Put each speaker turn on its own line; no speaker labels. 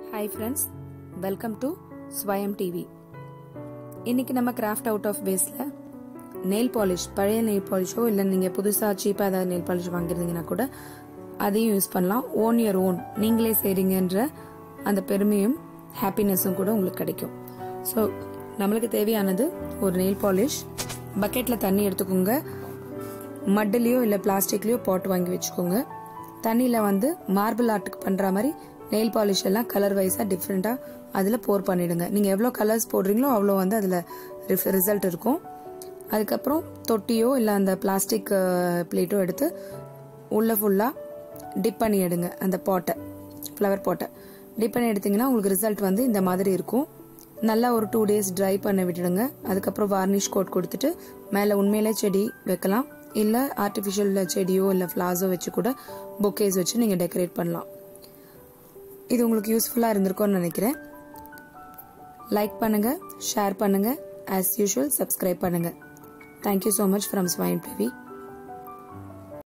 hi friends welcome to Swayam TV இன்னைக்கு நம்ம craft out of பேஸில் நெயில் பாலிஷ் பழைய நெயில் பாலிஷோ இல்லை நீங்கள் புதுசாக சீப்பாக ஏதாவது நெயில் பாலிஷ் வாங்கியிருந்தீங்கன்னா கூட அதையும் யூஸ் பண்ணலாம் ஓன் இயர் ஓன் நீங்களே செய்றீங்கன்ற அந்த பெருமையும் ஹாப்பினஸும் கூட உங்களுக்கு கிடைக்கும் ஸோ நம்மளுக்கு தேவையானது ஒரு நெயில் பாலிஷ் பக்கெட்டில் தண்ணி எடுத்துக்கோங்க மட்டுலேயோ இல்லை பிளாஸ்டிக்லேயோ பாட் வாங்கி வச்சுக்கோங்க தண்ணியில் வந்து மார்பிள் ஆர்ட்டுக்கு பண்ணுற மாதிரி நெயில் பாலிஷ் எல்லாம் கலர் வைஸாக டிஃப்ரெண்ட்டாக அதில் போர் பண்ணிடுங்க நீங்கள் எவ்வளோ கலர்ஸ் போடுறீங்களோ அவ்வளோ வந்து அதில் ரிசல்ட் இருக்கும் அதுக்கப்புறம் தொட்டியோ இல்லை அந்த பிளாஸ்டிக் பிளேட்டோ எடுத்து உள்ள ஃபுல்லாக டிப் பண்ணி எடுங்க அந்த பாட்டை ஃப்ளவர் பாட்டை டிப் பண்ணி எடுத்தீங்கன்னா உங்களுக்கு ரிசல்ட் வந்து இந்த மாதிரி இருக்கும் நல்லா ஒரு டூ டேஸ் ட்ரை பண்ண விட்டுடுங்க அதுக்கப்புறம் வார்னிஷ் கோட் கொடுத்துட்டு மேலே உண்மையிலே செடி வைக்கலாம் இல்லை ஆர்டிஃபிஷியல் செடியோ இல்லை ஃப்ளாஸோ வச்சு கூட பொக்கேஸ் வச்சு நீங்கள் டெக்கரேட் பண்ணலாம் இது உங்களுக்கு யூஸ்ஃபுல்லாக இருந்திருக்கும்னு நினைக்கிறேன் லைக் பண்ணுங்கள் ஷேர் பண்ணுங்கள் ஆஸ் யூஷுவல் சப்ஸ்கிரைப் பண்ணுங்கள் தேங்க்யூ ஸோ மச் ஃப்ரம் ஸ்வைன் டிவி